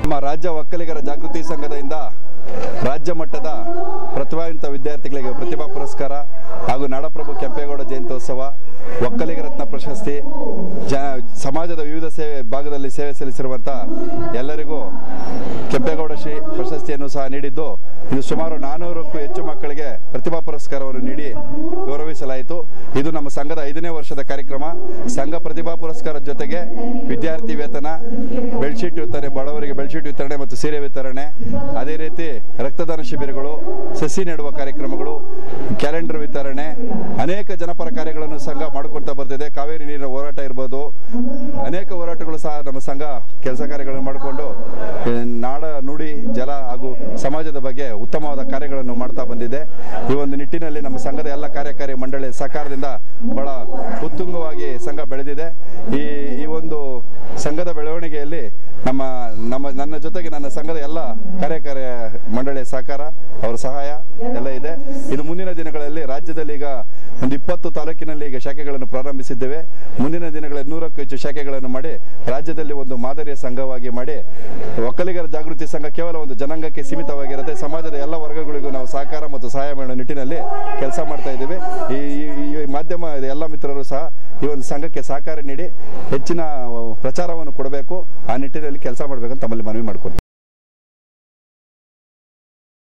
ನಮ್ಮ ರಾಜ್ಯ ಒಕ್ಕಲಿಗರ ಜಾಗೃತಿ ಸಂಘದಿಂದ ರಾಜ್ಯ ಮಟ್ಟದ ಪ್ರತಿಭಾವಂತ ವಿದ್ಯಾರ್ಥಿಗಳಿಗೆ ಪ್ರತಿಭಾ ಪುರಸ್ಕಾರ ಹಾಗೂ ನಾಡಪ್ರಭು ಕೆಂಪೇಗೌಡ ಜಯಂತ್ಯೋತ್ಸವ ಒಕ್ಕಲಿಗ ರತ್ನ ಪ್ರಶಸ್ತಿ ಜ ಸಮಾಜದ ವಿವಿಧ ಸೇವೆ ಭಾಗದಲ್ಲಿ ಸೇವೆ ಸಲ್ಲಿಸಿರುವಂಥ ಎಲ್ಲರಿಗೂ ಕೆಂಪೇಗೌಡ ಶ್ರೀ ಪ್ರಶಸ್ತಿಯನ್ನು ಸಹ ನೀಡಿದ್ದು ಇದು ಸುಮಾರು ನಾನ್ನೂರಕ್ಕೂ ಹೆಚ್ಚು ಮಕ್ಕಳಿಗೆ ಪ್ರತಿಭಾ ಪುರಸ್ಕಾರವನ್ನು ನೀಡಿ ಗೌರವಿಸಲಾಯಿತು ಇದು ನಮ್ಮ ಸಂಘದ ಐದನೇ ವರ್ಷದ ಕಾರ್ಯಕ್ರಮ ಸಂಘ ಪ್ರತಿಭಾ ಪುರಸ್ಕಾರದ ಜೊತೆಗೆ ವಿದ್ಯಾರ್ಥಿ ವೇತನ ಬೆಡ್ಶೀಟ್ ವಿತರಣೆ ಬಡವರಿಗೆ ಬೆಡ್ಶೀಟ್ ವಿತರಣೆ ಮತ್ತು ಸೀರೆ ವಿತರಣೆ ಅದೇ ರೀತಿ ರಕ್ತದಾನ ಶಿಬಿರಗಳು ಸಸಿ ನೆಡುವ ಕಾರ್ಯಕ್ರಮಗಳು ಕ್ಯಾಲೆಂಡರ್ ವಿತರಣೆ ಅನೇಕ ಜನಪರ ಕಾರ್ಯಗಳನ್ನು ಸಂಘ ಮಾಡಿಕೊಳ್ತಾ ಬರ್ತಿದೆ ಕಾವೇರಿ ನೀರಿನ ಹೋರಾಟ ಇರ್ಬೋದು ಅನೇಕ ಹೋರಾಟಗಳು ಸಹ ನಮ್ಮ ಸಂಘ ಕೆಲಸ ಕಾರ್ಯಗಳನ್ನು ಮಾಡಿಕೊಂಡು ಆ, ನಾಡ ನುಡಿ ಜಲ ಹಾಗೂ ಸಮಾಜದ ಬಗ್ಗೆ ಉತ್ತಮವಾದ ಕಾರ್ಯಗಳನ್ನು ಮಾಡ್ತಾ ಬಂದಿದೆ ಈ ಒಂದು ನಿಟ್ಟಿನಲ್ಲಿ ನಮ್ಮ ಸಂಘದ ಎಲ್ಲ ಕಾರ್ಯಕಾರಿ ಮಂಡಳಿ ಸಹಕಾರದಿಂದ ಬಹಳ ಉತ್ತುಂಗವಾಗಿ ಸಂಘ ಬೆಳೆದಿದೆ ಈ ಈ ಒಂದು ಸಂಘದ ಬೆಳವಣಿಗೆಯಲ್ಲಿ ನಮ್ಮ ನಮ್ಮ ನನ್ನ ಜೊತೆಗೆ ನನ್ನ ಸಂಘದ ಎಲ್ಲ ಕಾರ್ಯಕಾರಿ ಮಂಡಳಿಯ ಸಹಕಾರ ಅವರ ಸಹಾಯ ಎಲ್ಲ ಇದೆ ಇದು ಮುಂದಿನ ದಿನಗಳಲ್ಲಿ ರಾಜ್ಯದಲ್ಲಿ ಈಗ ಒಂದು ಇಪ್ಪತ್ತು ತಾಲೂಕಿನಲ್ಲಿ ಈಗ ಶಾಖೆಗಳನ್ನು ಪ್ರಾರಂಭಿಸಿದ್ದೇವೆ ಮುಂದಿನ ದಿನಗಳಲ್ಲಿ ನೂರಕ್ಕೂ ಹೆಚ್ಚು ಶಾಖೆಗಳನ್ನು ಮಾಡಿ ರಾಜ್ಯದಲ್ಲಿ ಒಂದು ಮಾದರಿಯ ಸಂಘವಾಗಿ ಮಾಡಿ ಒಕ್ಕಲಿಗರ ಜಾಗೃತಿ ಸಂಘ ಕೇವಲ ಒಂದು ಜನಾಂಗಕ್ಕೆ ಸೀಮಿತವಾಗಿರುತ್ತೆ ಸಮಾಜದ ಎಲ್ಲ ವರ್ಗಗಳಿಗೂ ನಾವು ಸಹಕಾರ ಮತ್ತು ಸಹಾಯ ಮಾಡೋ ನಿಟ್ಟಿನಲ್ಲಿ ಕೆಲಸ ಮಾಡ್ತಾ ಇದ್ದೀವಿ ಈ ಈ- ಈ ಮಾಧ್ಯಮ ಎಲ್ಲ ಮಿತ್ರರು ಸಹ ಈ ಒಂದು ಸಂಘಕ್ಕೆ ಸಹಕಾರ ನೀಡಿ ಹೆಚ್ಚಿನ ಪ್ರಚಾರವನ್ನು ಕೊಡಬೇಕು ಆ ನಿಟ್ಟಿನಲ್ಲಿ ಕೆಲಸ ಮಾಡಬೇಕಂತ ತಮ್ಮಲ್ಲಿ ಮನವಿ ಮಾಡ್ಕೊಳ್ತೀನಿ